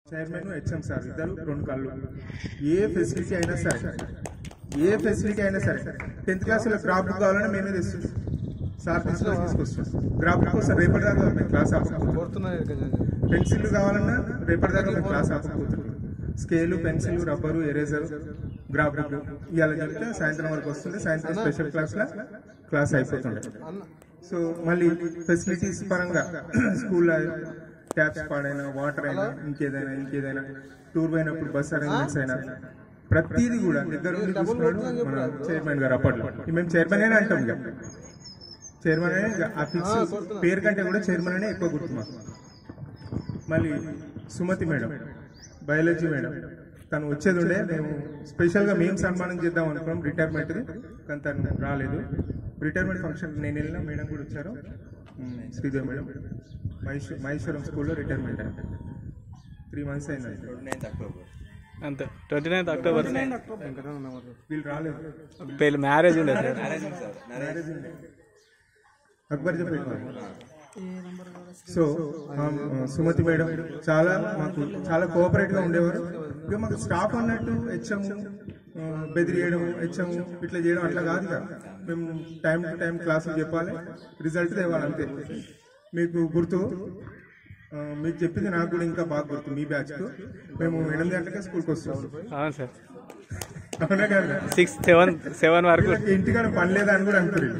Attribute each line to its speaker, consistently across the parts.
Speaker 1: chairman HM sir ఇద్దరు రెండు కళ్ళు ఏ ఫెసిలిటీ అయినా సరే ఏ ఫెసిలిటీ అయినా సరే టెన్త్ క్లాస్లో గ్రాఫ్ బుక్ కావాలన్నా మేమే తెస్తుంటాం సార్ తీసుకొని తీసుకొస్తాం గ్రాఫ్ బుక్ కోసం రేపటి దాకా మేము క్లాస్ ఆపకపోతున్నాం పెన్సిల్ కావాలన్నా రేపటి దాకా మేము క్లాస్ ఆపకపోతున్నాం scale pencil rubber eraser graph book ఇవాళ చెప్తే సాయంత్రం వరకు వస్తుంది సాయంత్రం స్పెషల్ క్లాస్లో క్లాస్ అయిపోతుండే సో మళ్ళీ ఫెసిలిటీస్ పరంగా స్కూల్లో ట్యాప్స్ పాడైనా వాటర్ అయినా ఇంకేదైనా ఇంకేదైనా టూర్ పోయినప్పుడు బస్ అరేంజ్మెంట్స్ అయినా ప్రతిదీ కూడా దగ్గర ఉండి చూసుకున్నాడు మన చైర్మన్ గారు అప్పట్లో మేము చైర్మన్ అనే అంటాం ఇక చైర్మన్ అనే ఇక ఆ ఫిక్స్ పేరు కంటే కూడా చైర్మన్ అనే ఎక్కువ గుర్తు మాకు మళ్ళీ సుమతి మేడం బయాలజీ మేడం తను వచ్చేది ఉండే మేము స్పెషల్గా మేము సన్మానం చేద్దాం అనుకున్నాం రిటైర్మెంట్ కానీ తను రాలేదు రిటైర్మెంట్ ఫంక్షన్ నేను వెళ్ళిన మేడం కూడా వచ్చారు ఉమ్, శ్రీదేవి మేడం మహేశ్వర మహేశ్వరం స్కూల్లో రిటైర్మెంట్ అయింది త్రీ మంత్స్ అయింది
Speaker 2: అంతే ట్వంటీ నైన్త్ అక్టోబర్
Speaker 1: వీళ్ళు రాలేదు
Speaker 2: పెళ్లి మ్యారేజ్ ఉండే సార్
Speaker 1: మ్యారేజ్ ఉండే అక్బర్ చెప్పేవారు సో ఆ, సుమతి మేడం చాలా మాకు చాలా కోఆపరేట్ గా ఉండేవారు ఇక మాకు స్టాఫ్ అన్నట్టు హెచ్ఎం బెదిరియడం హెచ్ఎం ఇట్లా చేయడం అట్లా కాదు ఇక మేము టైం టు టైం క్లాసులు చెప్పాలి రిజల్ట్ తేవాలి అంతే మీకు గుర్తు ఆ, మీకు చెప్పింది నాకు కూడా ఇంకా బాగా గుర్తు మీ బ్యాచ్ కు మేము ఎనిమిది గంటలకే స్కూల్కి వస్తాం
Speaker 2: అవును సార్
Speaker 1: అవునా కదా
Speaker 2: సిక్స్ సెవెన్ సెవెన్ వరకు
Speaker 1: వీళ్ళకి ఇంటికాడ పని లేదా అని కూడా అనుకున్నారు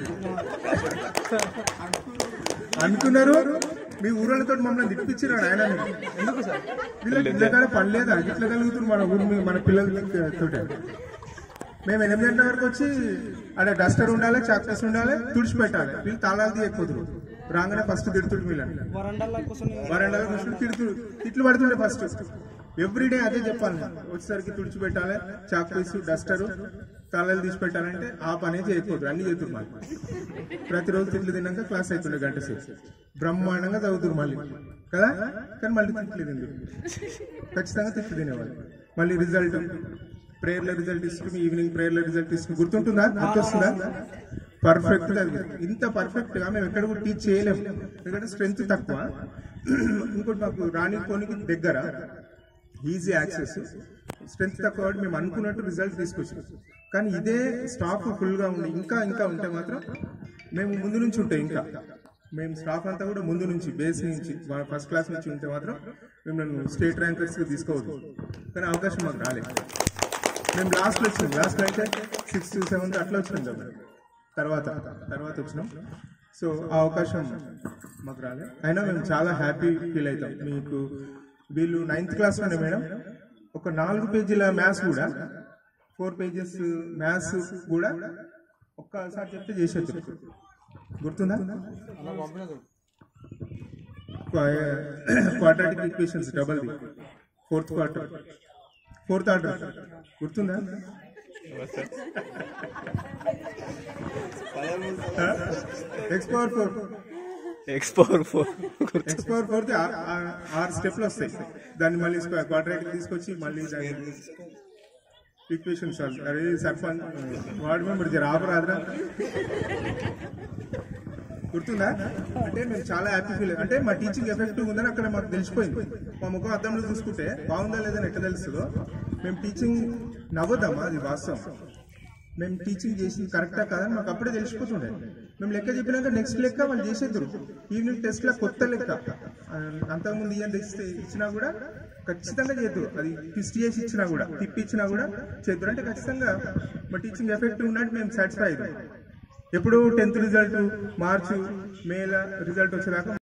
Speaker 1: అనుకున్నారు మీ ఊళ్ళతో మమ్మల్ని తిప్పించారు ఆయన ఎందుకు సార్ వీళ్ళకి ఇంటికాడ పని లేదా ఇట్లా కలుగుతుంది మన ఊరు మీ- మన పిల్లలతో మేము ఎనిమిది గంటల వరకు వచ్చి అక్కడ డస్టర్ ఉండాలి చాక్పీస్ ఉండాలి తుడిచిపెట్టాలి వీళ్ళు తాళాలు తీయకపోతురు రాగానే ఫస్ట్ తిడుతుడు వీళ్ళని వరండాలో కూర్చొని తిడుతుడు తిట్లు పడుతుండే ఫస్ట్ ఎవ్రీడే అదే చెప్పాలి వచ్చేసరికి తుడిచిపెట్టాలి చాక్ పీస్ డస్టర్ తాళాలు తీసి పెట్టాలంటే ఆ పనే చేయకపోతురు అన్ని చేతురు మళ్ళీ ప్రతిరోజు తిట్లు తిన్నాక క్లాస్ అవుతుండే గంట సేపు బ్రహ్మాండంగా చదువుతురు మళ్ళీ కదా కానీ మళ్ళీ తిట్లు తిందు ఖచ్చితంగా తిట్లు తినేవాళ్ళు మళ్ళీ రిజల్ట్ ప్రేయర్ల రిజల్ట్ తీసుకుని ఈవినింగ్ ప్రేయర్ల రిజల్ట్ తీసుకుని గుర్తుంటుందా గుర్తొస్తుందా పర్ఫెక్ట్ గా ఇంత పర్ఫెక్ట్ గా మేము ఎక్కడ కూడా టీచ్ చేయలేము ఎందుకంటే స్ట్రెంత్ తక్కువ ఇంకోటి మాకు రాని కోనికి దగ్గర ఈజీ యాక్సెస్ స్ట్రెంత్ తక్కువ కాబట్టి మేము అనుకున్నట్టు రిజల్ట్ తీసుకొచ్చాం కానీ ఇదే స్టాఫ్ ఫుల్ గా ఉండి ఇంకా ఇంకా ఉంటే మాత్రం మేము ముందు నుంచి ఉంటాయి ఇంకా మేము స్టాఫ్ అంతా కూడా ముందు నుంచి బేస్ నుంచి ఫస్ట్ క్లాస్ నుంచి ఉంటే మాత్రం మిమ్మల్ని స్టేట్ ర్యాంకర్స్ తీసుకోవద్దు కానీ అవకాశం మాకు రాలేదు మేము లాస్ట్ వచ్చినాం లాస్ట్ అయితే సిక్స్త్ సెవెంత్ అట్లా వచ్చినాం కదా తర్వాత తర్వాత వచ్చినాం సో ఆ అవకాశం మాకు రాలేదు అయినా మేము చాలా హ్యాపీ ఫీల్ అవుతాం మీకు వీళ్ళు నైన్త్ క్లాస్ లోనే మేడం ఒక నాలుగు పేజీల మ్యాథ్స్ కూడా ఫోర్ పేజెస్ మ్యాథ్స్ కూడా ఒక్కసారి చెప్తే చేసేది గుర్తుందా quadratic equations double the fourth quarter fourth order గుర్తుందా x power four
Speaker 2: x power four
Speaker 1: x power four ఆరు స్టెప్లు వస్తాయి దాన్ని మళ్ళీ క్వాడ్రాటిక్ తీసుకొచ్చి మళ్ళీ దాన్ని ఈక్వేషన్ సాల్వ్ అదే సర్పంచ్ వార్డ్ మెంబర్ జర ఆపరాదురా గుర్తుందా అంటే మేము చాలా హ్యాపీ ఫీల్ అంటే మా టీచింగ్ ఎఫెక్టివ్ ఉందని అక్కడ మాకు తెలిసిపోయింది మా ముఖం అద్దంలో చూసుకుంటే బాగుందా లేదని ఎట్లా తెలుస్తుందో మేము టీచింగ్ నవ్వద్దమ్మా అది వాస్తవం మేము టీచింగ్ చేసింది కరెక్టా కాదని మాకు అప్పుడే తెలిసిపోతుండే మేము లెక్క చెప్పినాక నెక్స్ట్ లెక్క వాళ్ళు చేసేద్దరు ఈవినింగ్ టెస్ట్ లా కొత్త లెక్క ఆ, అంతకుముందు ఇయ్యండి ఇస్తే ఇచ్చినా కూడా ఖచ్చితంగా చేద్దరు అది ట్విస్ట్ చేసి ఇచ్చినా కూడా తిప్పి ఇచ్చినా కూడా చేద్దరు అంటే ఖచ్చితంగా మా టీచింగ్ ఎఫెక్టివ్ ఉన్నట్టు మేము సాటిస్ఫై అవుతాం ఎప్పుడు టెన్త్ రిజల్ట్ మార్చ్ మేల రిజల్ట్ వచ్చేదాకా